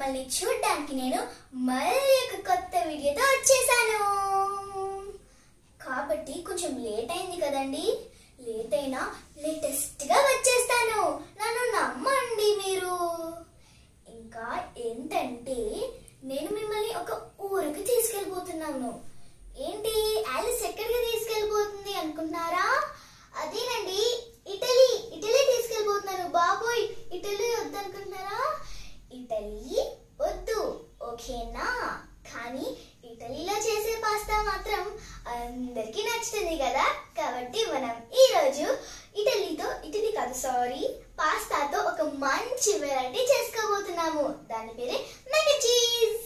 మిమ్మల్ని చూడడానికి నేను మళ్ళీ ఒక కొత్త వీడియోతో వచ్చేసాను కాబట్టి కొంచెం లేట్ అయింది కదండి లేట్ అయినా లేటెస్ట్ గా వచ్చేస్తాను నన్ను నమ్మండి మీరు ఇంకా ఏంటంటే నేను మిమ్మల్ని ఒక ఊరికి తీసుకెళ్ళిపోతున్నాను ఏంటి ఆలిస్ ఎక్కడికి తీసుకెళ్ళిపోతుంది అనుకుంటున్నారా అదేనండి ఇటలీ ఇటలీ తీసుకెళ్ళిపోతున్నాను బాబోయ్ ఇటలీ వద్దనుకుంటున్నారా ఇటలీ వద్దు ఓకేనా కానీ ఇటలీలో చేసే పాస్తా మాత్రం అందరికీ నచ్చుతుంది కదా కాబట్టి మనం ఈ రోజు ఇటలీతో ఇటలీ కాదు సారీ పాస్తాతో ఒక మంచి వెరైటీ చేసుకోబోతున్నాము దాని పేరే మెగ చీజ్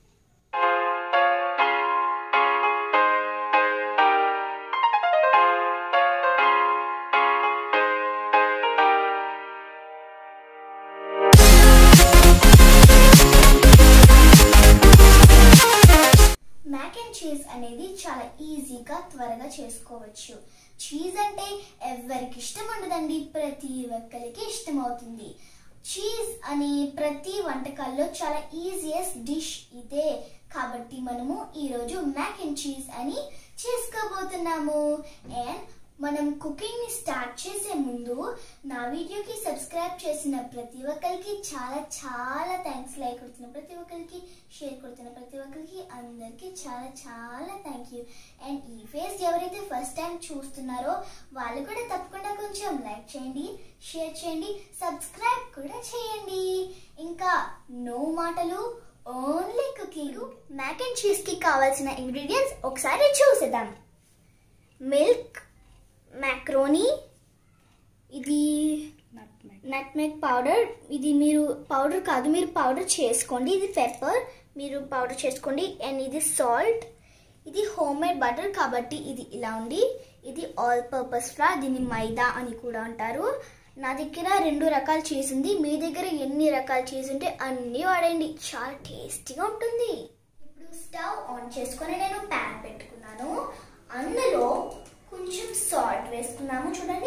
మ్యాక్ అండ్ చీజ్ అనేది చాలా ఈజీగా త్వరగా చేసుకోవచ్చు చీజ్ అంటే ఎవరికి ఇష్టం ఉండదండి ప్రతి ఒక్కరికి ఇష్టం అవుతుంది చీజ్ అనే ప్రతి వంటకాల్లో చాలా ఈజియెస్ట్ డిష్ ఇదే కాబట్టి మనము ఈరోజు మ్యాక్ అండ్ చీజ్ అని చేసుకోబోతున్నాము అండ్ మనం కుకింగ్ ని స్టార్ట్ చేసే ముందు నా వీడియోకి సబ్స్క్రైబ్ చేసిన ప్రతి ఒక్కరికి చాలా చాలా థ్యాంక్స్ లైక్ కొడుతున్న ప్రతి ఒక్కరికి షేర్ కొడుతున్న ప్రతి ఒక్కరికి అందరికీ చాలా చాలా థ్యాంక్ యూ అండ్ ఈ ఫేస్ ఎవరైతే ఫస్ట్ టైం చూస్తున్నారో వాళ్ళు కూడా తప్పకుండా కొంచెం లైక్ చేయండి షేర్ చేయండి సబ్స్క్రైబ్ కూడా చేయండి ఇంకా నో మాటలు only cooking mac and cheese కి కావాల్సిన ఇంగ్రీడియంట్స్ ఒకసారి చూసేద్దాం మిల్క్ మ్యాక్రోనీ ఇది నట్మెగ్ పౌడర్ ఇది మీరు పౌడర్ కాదు మీరు పౌడర్ చేసుకోండి ఇది పెప్పర్ మీరు పౌడర్ చేసుకోండి అండ్ ఇది సాల్ట్ ఇది హోమ్ మేడ్ బటర్ కాబట్టి ఇది ఇలా ఉంది ఇది ఆల్ పర్పస్ ఫ్లార్ దీన్ని మైదా అని కూడా అంటారు నా దగ్గర రెండు రకాల చీజ్ ఉంది మీ దగ్గర ఎన్ని రకాల చీజ్ ఉంటే అన్నీ వాడండి చాలా టేస్టీగా ఉంటుంది ఇప్పుడు స్టవ్ ఆన్ చేసుకొని నేను ప్యాన్ పెట్టుకున్నాను అందులో కొంచెం సాల్ట్ వేసుకున్నాము చూడండి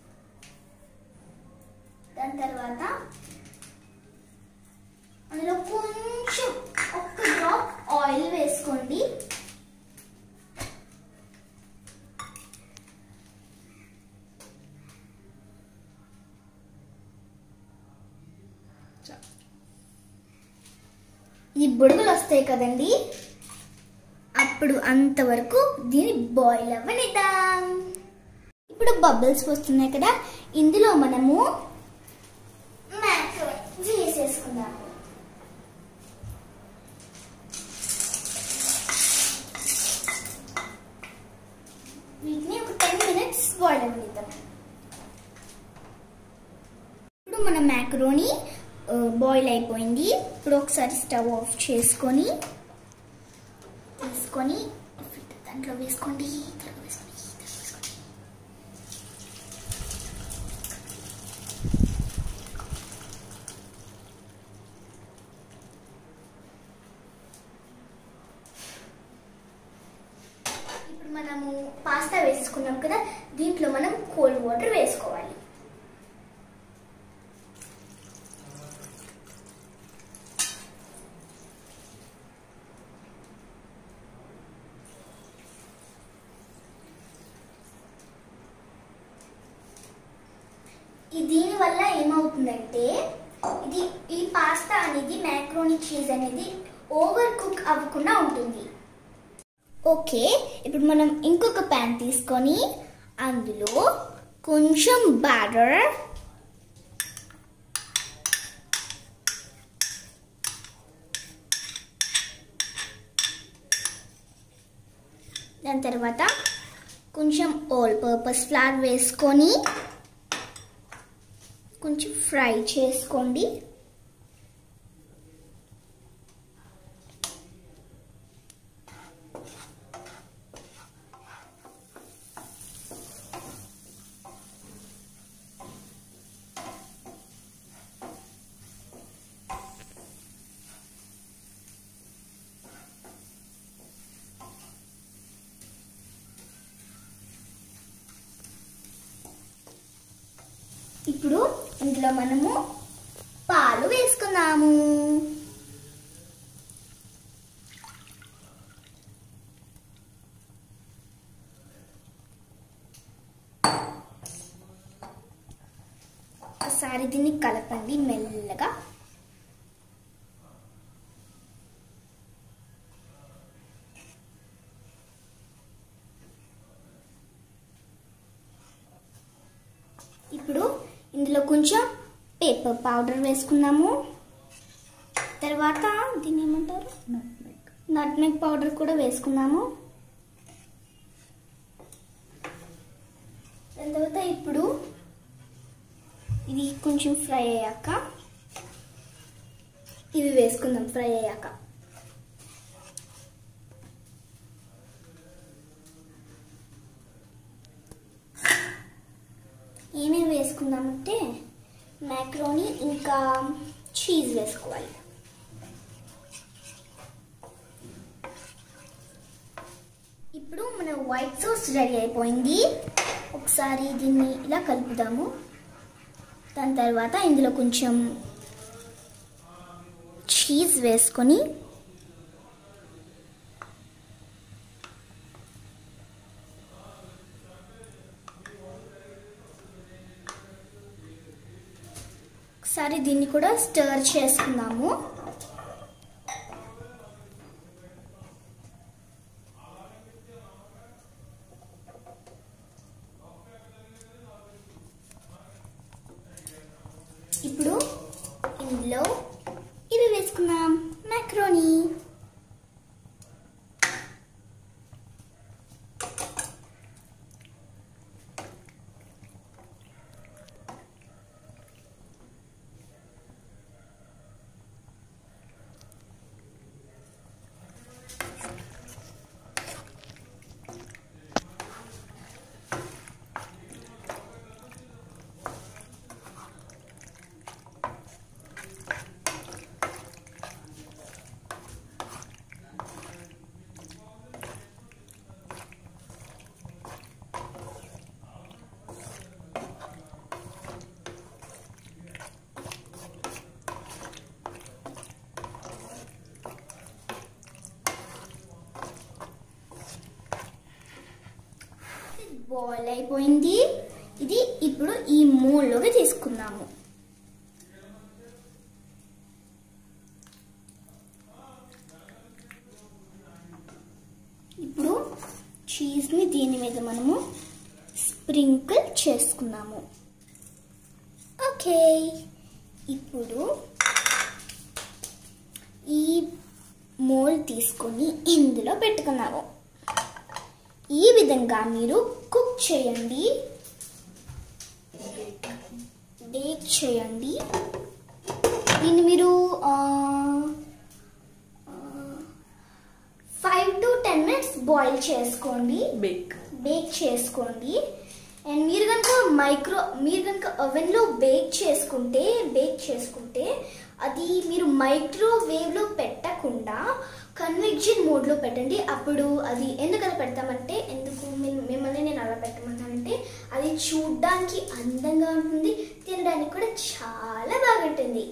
దాని తర్వాత అందులో కొంచెం ఒక్క డ్రాప్ ఆయిల్ వేసుకోండి ఈ బుడగలు వస్తాయి కదండి అప్పుడు అంతవరకు దీన్ని బాయిల్ అవ్వనిద్దాం ఇప్పుడు బబుల్స్ వస్తున్నాయి కదా ఇందులో మనము మ్యాక్రోని వేసేసుకుందాము వీటిని ఒక టెన్ మినిట్స్ బాయిల్ అవ్వనిద్దాం ఇప్పుడు మన మ్యాక్రోని బాయిల్ అయిపోయింది ఇప్పుడు ఒకసారి స్టవ్ ఆఫ్ చేసుకొని తీసుకొని దాంట్లో వేసుకోండి దాంట్లో వేసుకోండి దాంట్లో వేసుకోండి ఇప్పుడు మనము పాస్తా వేసుకున్నాం కదా దీంట్లో మనం కోల్డ్ వాటర్ వేసుకోవాలి ఈ దీని వల్ల ఏమవుతుందంటే ఇది ఈ పాస్తా అనేది మ్యాక్రోని చీజ్ అనేది ఓవర్ కుక్ అవ్వకుండా ఉంటుంది ఓకే ఇప్పుడు మనం ఇంకొక ప్యాన్ తీసుకొని అందులో కొంచెం బ్యాటర్ దాని తర్వాత కొంచెం ఆల్ పర్పస్ ఫ్లార్ వేసుకొని కొంచెం ఫ్రై చేసుకోండి ఇప్పుడు ఇందులో మనము పాలు వేసుకుందాము ఒకసారి దీన్ని కలపండి మెల్లగా ఇప్పుడు ఇందులో కొంచెం పేపర్ పౌడర్ వేసుకున్నాము తర్వాత దీన్ని ఏమంటారు నట్మెగ్ పౌడర్ కూడా వేసుకున్నాము దాని తర్వాత ఇప్పుడు ఇది కొంచెం ఫ్రై అయ్యాక ఇవి వేసుకుందాం ఫ్రై అయ్యాక ఏమేమి వేసుకుందామంటే మ్యాక్రోని ఇంకా చీజ్ వేసుకోవాలి ఇప్పుడు మన వైట్ సాస్ రెడీ అయిపోయింది ఒకసారి దీన్ని ఇలా కలుపుదాము దాని తర్వాత ఇందులో కొంచెం చీజ్ వేసుకొని ఒకసారి దీన్ని కూడా స్టర్ చేసుకుందాము ఇప్పుడు ఇందులో ఇవి వేసుకుందాం మ్యాక్రోనీ బాయిల్ అయిపోయింది ఇది ఇప్పుడు ఈ మూల్లోకి తీసుకుందాము ఇప్పుడు చీజ్ని దీని మీద మనము స్ప్రింకిల్ చేసుకున్నాము ఓకే ఇప్పుడు ఈ మోల్ తీసుకొని ఇందులో పెట్టుకున్నాము ఈ విధంగా మీరు కుక్ చేయండి బేక్ చేయండి దీన్ని మీరు five to ten minutes boil చేసుకోండి బేక్ బేక్ చేసుకోండి అండ్ మీరు కనుక మైక్రో మీరు కనుక ఓవెన్లో బేక్ చేసుకుంటే బేక్ చేసుకుంటే అది మీరు మైక్రోవేవ్లో పెట్టకుండా కన్వెక్షన్ మోడ్లో పెట్టండి అప్పుడు అది ఎందుకు అలా పెడతామంటే ఎందుకు మిమ్- మిమ్మల్ని నేను అలా పెట్టమన్నానంటే అది చూడ్డానికి అందంగా ఉంటుంది తినడానికి కూడా చాలా బాగుంటుంది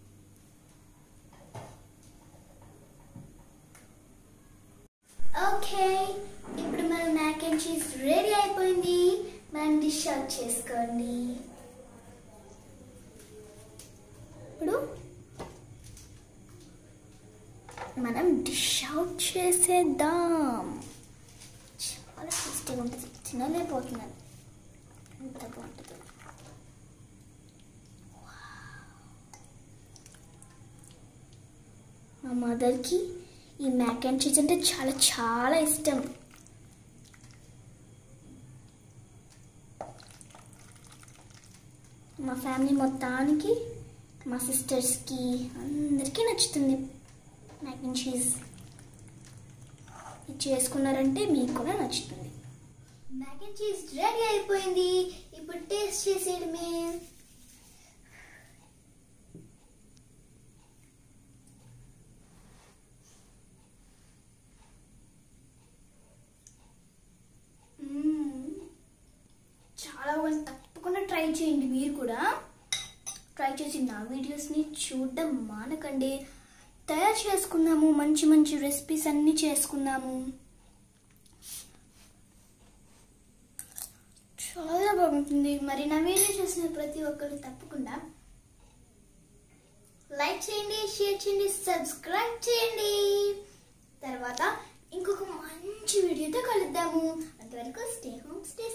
ఓకే ఇప్పుడు మన మ్యాక్ అండ్ చీజ్ రెడీ అయిపోయింది మనం డిష్ అవుట్ చేసుకోండి ఇప్పుడు మనం డిష్ అవుట్ చేసేద్దాం చాలా టేస్టీగా ఉంటుంది తినలేకపోతున్నాను ఎంత బాగుంటుంది మా మదర్కి ఈ మ్యాక్ అండ్ చీజ్ అంటే చాలా చాలా ఇష్టం మా ఫ్యామిలీ మొత్తానికి మా సిస్టర్స్కి అందరికీ నచ్చుతుంది మ్యాక్ అండ్ చీజ్ ఇది చేసుకున్నారంటే మీకు కూడా నచ్చుతుంది మ్యాక్ అండ్ చీజ్ రెడీ అయిపోయింది ఇప్పుడు టేస్ట్ చేసేయడమే మ్మ్. చాలా బాగుంది తప్పకుండా ట్రై చేయండి మీరు కూడా ట్రై చేసి నా వీడియోస్ని చూడడం మానకండి తయారు చేసుకుందాము మంచి మంచి రెసిపీస్ అన్నీ చేసుకుందాము చాలా బాగా బాగుంటుంది మరి నా వీడియో చూసిన ప్రతి ఒక్కరు తప్పకుండా లైక్ చేయండి షేర్ చేయండి సబ్స్క్రైబ్ చేయండి తర్వాత ఇంకొక మంచి వీడియోతో కలుద్దాము అంతవరకు స్టే హోమ్ స్టే